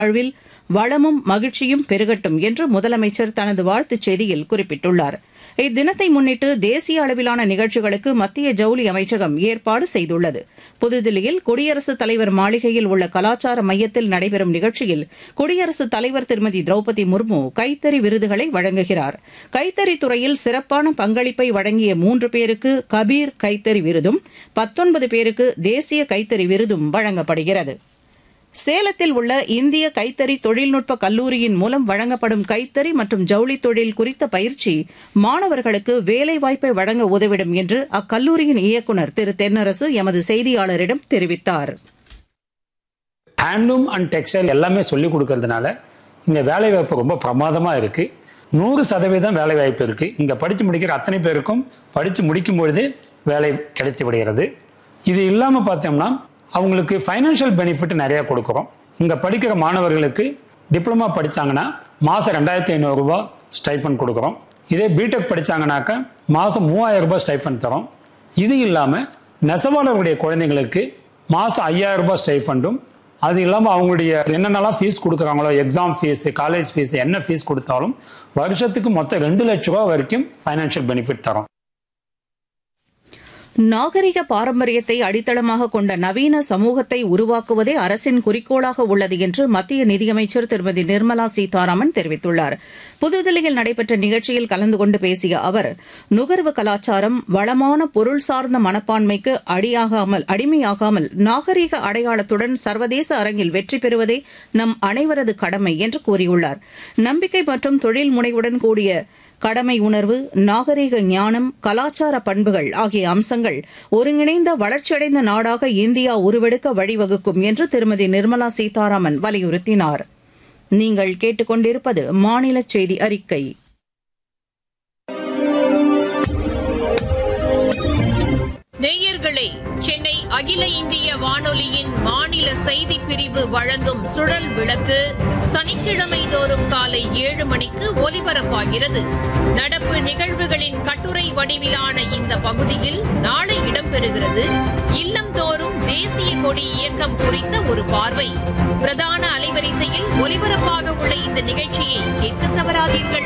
வாழ்வில் வளமும் மகிழ்ச்சியும் பெருகட்டும் என்று முதலமைச்சர் தனது வாழ்த்துச் செய்தியில் குறிப்பிட்டுள்ளார் இத்தினத்தை முன்னிட்டு தேசிய அளவிலான நிகழ்ச்சிகளுக்கு மத்திய ஜவுளி அமைச்சகம் ஏற்பாடு செய்துள்ளது புதுதில்லியில் குடியரசுத் தலைவர் மாளிகையில் உள்ள கலாச்சார மையத்தில் நடைபெறும் நிகழ்ச்சியில் குடியரசுத் தலைவர் திருமதி திரௌபதி முர்மு கைத்தறி விருதுகளை வழங்குகிறார் கைத்தறி துறையில் சிறப்பான பங்களிப்பை வழங்கிய மூன்று பேருக்கு கபீர் கைத்தறி விருதும் பத்தொன்பது பேருக்கு தேசிய கைத்தறி விருதும் வழங்கப்படுகிறது சேலத்தில் உள்ள இந்திய கைத்தறி தொழில்நுட்ப கல்லூரியின் மூலம் வழங்கப்படும் கைத்தறி மற்றும் ஜவுளி தொழில் குறித்த பயிற்சி மாணவர்களுக்கு வேலைவாய்ப்பை வழங்க உதவிடும் என்று அக்கல்லூரியின் இயக்குநர் திரு தென்னரசு எமது செய்தியாளரிடம் தெரிவித்தார் ஹேண்ட்லூம் அண்ட் டெக்ஸ்டைல் எல்லாமே சொல்லி கொடுக்கறதுனால இங்கே வேலைவாய்ப்பு ரொம்ப பிரமாதமாக இருக்குது நூறு சதவீதம் வேலைவாய்ப்பு இருக்குது இங்கே படித்து முடிக்கிற அத்தனை பேருக்கும் படித்து முடிக்கும் பொழுது வேலை கிடைத்து விடுகிறது இது இல்லாமல் பார்த்தோம்னா அவங்களுக்கு ஃபைனான்ஷியல் பெனிஃபிட் நிறையா கொடுக்குறோம் இங்கே படிக்கிற மாணவர்களுக்கு டிப்ளமா படித்தாங்கன்னா மாதம் ரெண்டாயிரத்தி ஐநூறுரூபா ஸ்டைஃபன் கொடுக்குறோம் இதே பிடெக் படித்தாங்கனாக்கா மாதம் மூவாயிரம் ரூபாய் ஸ்டைஃபன் தரோம் இது இல்லாமல் நெசவாளர்களுடைய குழந்தைங்களுக்கு மாதம் ஐயாயிரம் ரூபாய் ஸ்டைஃபண்டும் அது இல்லாமல் அவங்களுடைய என்னென்னலாம் ஃபீஸ் கொடுக்குறாங்களோ எக்ஸாம் ஃபீஸ் காலேஜ் ஃபீஸ் என்ன ஃபீஸ் கொடுத்தாலும் வருஷத்துக்கு மொத்தம் ரெண்டு லட்ச ரூபா வரைக்கும் ஃபைனான்ஷியல் பெனிஃபிட் தரோம் நாகரிக பாரம்பரியத்தை அடித்தளமாக கொண்ட நவீன சமூகத்தை உருவாக்குவதே அரசின் குறிக்கோளாக உள்ளது என்று மத்திய நிதியமைச்சர் திருமதி நிர்மலா சீதாராமன் தெரிவித்துள்ளார் புதுதில்லியில் நடைபெற்ற நிகழ்ச்சியில் கலந்து கொண்டு பேசிய அவர் நுகர்வு கலாச்சாரம் வளமான பொருள் சார்ந்த மனப்பான்மைக்கு அடியாகாமல் அடிமையாகாமல் நாகரிக அடையாளத்துடன் சர்வதேச அரங்கில் வெற்றி பெறுவதே நம் அனைவரது கடமை என்று கூறியுள்ளார் நம்பிக்கை மற்றும் தொழில் முனைவுடன் கூடிய கடமை உணர்வு நாகரிக ஞானம் கலாச்சார பண்புகள் ஆகிய அம்சங்கள் ஒருங்கிணைந்த வளர்ச்சியடைந்த நாடாக இந்தியா உருவெடுக்க வழிவகுக்கும் என்று திருமதி நிர்மலா சீதாராமன் வலியுறுத்தினார் நீங்கள் கேட்டுக்கொண்டிருப்பது மாநில செய்தி அறிக்கை நேயர்களே சென்னை அகில இந்திய வானொலியின் மாநில செய்தி பிரிவு வழங்கும் சுழல் விளக்கு சனிக்கிழமை தோறும் காலை ஏழு மணிக்கு ஒலிபரப்பாகிறது நடப்பு நிகழ்வுகளின் கட்டுரை வடிவிலான இந்த பகுதியில் நாளை இடம்பெறுகிறது இல்லம்தோறும் தேசிய கொடி இயக்கம் குறித்த ஒரு பார்வை பிரதான அலைவரிசையில் ஒலிபரப்பாக உள்ள இந்த நிகழ்ச்சியை கேட்க தவறாதீர்கள்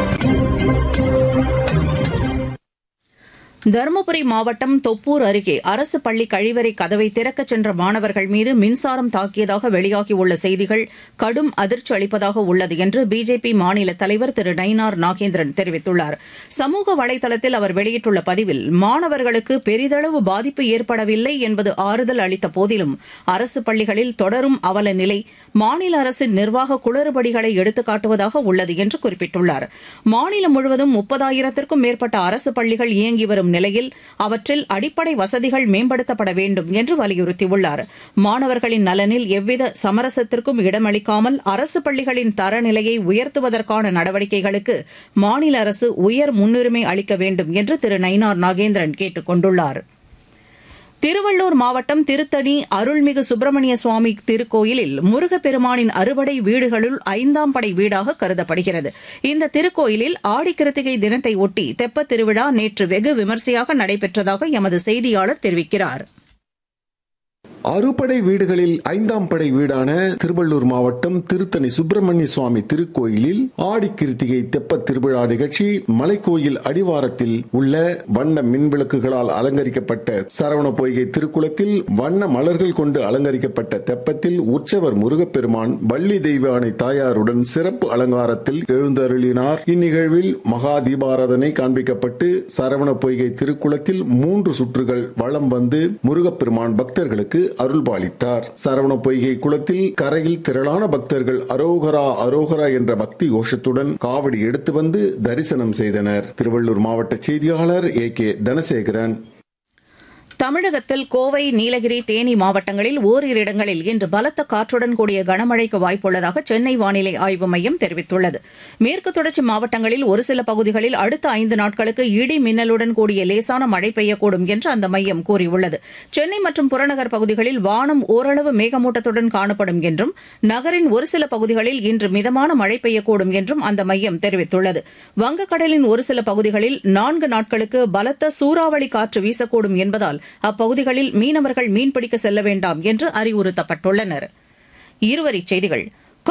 தருமபுரி மாவட்டம் தொப்பூர் அருகே அரசு பள்ளி கழிவறை கதவை திறக்கச் சென்ற மாணவர்கள் மீது மின்சாரம் தாக்கியதாக வெளியாகியுள்ள செய்திகள் கடும் அதிர்ச்சி அளிப்பதாக உள்ளது என்று பிஜேபி மாநில தலைவர் திரு நயினார் நாகேந்திரன் தெரிவித்துள்ளார் சமூக வலைதளத்தில் அவர் வெளியிட்டுள்ள பதிவில் மாணவர்களுக்கு பெரிதளவு பாதிப்பு ஏற்படவில்லை என்பது ஆறுதல் அளித்த போதிலும் அரசு பள்ளிகளில் தொடரும் அவல நிலை மாநில அரசின் நிர்வாக குளறுபடிகளை எடுத்துக்காட்டுவதாக உள்ளது என்று குறிப்பிட்டுள்ளார் மாநிலம் முழுவதும் முப்பதாயிரத்திற்கும் மேற்பட்ட அரசு பள்ளிகள் இயங்கி வரும் நிலையில் அவற்றில் அடிப்படை வசதிகள் மேம்படுத்தப்பட வேண்டும் என்று வலியுறுத்தியுள்ளார் மாணவர்களின் நலனில் எவ்வித சமரசத்திற்கும் இடமளிக்காமல் அரசு பள்ளிகளின் தரநிலையை உயர்த்துவதற்கான நடவடிக்கைகளுக்கு மாநில அரசு உயர் முன்னுரிமை அளிக்க வேண்டும் என்று திரு நயினார் நாகேந்திரன் கேட்டுக் கொண்டுள்ளாா் திருவள்ளூர் மாவட்டம் திருத்தணி அருள்மிகு சுப்பிரமணிய சுவாமி திருக்கோயிலில் முருகப்பெருமானின் அறுபடை வீடுகளுள் ஐந்தாம் படை வீடாக கருதப்படுகிறது இந்த திருக்கோயிலில் ஆடிக்கிருத்திகை தினத்தை ஒட்டி தெப்பத் திருவிழா நேற்று வெகு விமரிசையாக நடைபெற்றதாக எமது செய்தியாளர் தெரிவிக்கிறார் அறுபடை வீடுகளில் ஐந்தாம் படை வீடான திருவள்ளூர் மாவட்டம் திருத்தணி சுப்பிரமணிய சுவாமி திருக்கோயிலில் ஆடி கிருத்திகை தெப்ப திருவிழா நிகழ்ச்சி மலைக்கோயில் அடிவாரத்தில் உள்ள வண்ண மின்விளக்குகளால் அலங்கரிக்கப்பட்ட சரவண பொய்கை திருக்குளத்தில் வண்ண மலர்கள் கொண்டு அலங்கரிக்கப்பட்ட தெப்பத்தில் உற்சவர் முருகப்பெருமான் வள்ளி தெய்வானை தாயாருடன் சிறப்பு அலங்காரத்தில் எழுந்தருளினார் இந்நிகழ்வில் மகா தீபாராதனை காண்பிக்கப்பட்டு சரவண பொய்கை திருக்குளத்தில் மூன்று சுற்றுகள் வளம் வந்து முருகப்பெருமான் பக்தர்களுக்கு அருள்பாலித்தார் சரவண பொய்கை குளத்தில் கரையில் திரளான பக்தர்கள் அரோகரா அரோகரா என்ற பக்தி கோஷத்துடன் காவடி எடுத்து வந்து தரிசனம் செய்தனர் திருவள்ளூர் மாவட்ட செய்தியாளர் ஏ கே தனசேகரன் தமிழகத்தில் கோவை நீலகிரி தேனி மாவட்டங்களில் ஓரிரு இடங்களில் இன்று பலத்த காற்றுடன் கூடிய கனமழைக்கு வாய்ப்புள்ளதாக சென்னை வானிலை ஆய்வு மையம் தெரிவித்துள்ளது மேற்கு தொடர்ச்சி மாவட்டங்களில் ஒரு சில பகுதிகளில் அடுத்த ஐந்து நாட்களுக்கு இடி மின்னலுடன் கூடிய லேசான மழை பெய்யக்கூடும் என்று அந்த மையம் கூறியுள்ளது சென்னை மற்றும் புறநகர் பகுதிகளில் வானம் ஓரளவு மேகமூட்டத்துடன் காணப்படும் என்றும் நகரின் ஒரு சில பகுதிகளில் இன்று மிதமான மழை பெய்யக்கூடும் என்றும் அந்த மையம் தெரிவித்துள்ளது வங்கக்கடலின் ஒரு சில பகுதிகளில் நான்கு நாட்களுக்கு பலத்த சூறாவளி காற்று வீசக்கூடும் என்பதால் அப்பகுதிகளில் மீனவர்கள் மீன்பிடிக்க செல்ல வேண்டாம் என்று அறிவுறுத்தப்பட்டுள்ளனர் இருவரிச் செய்திகள்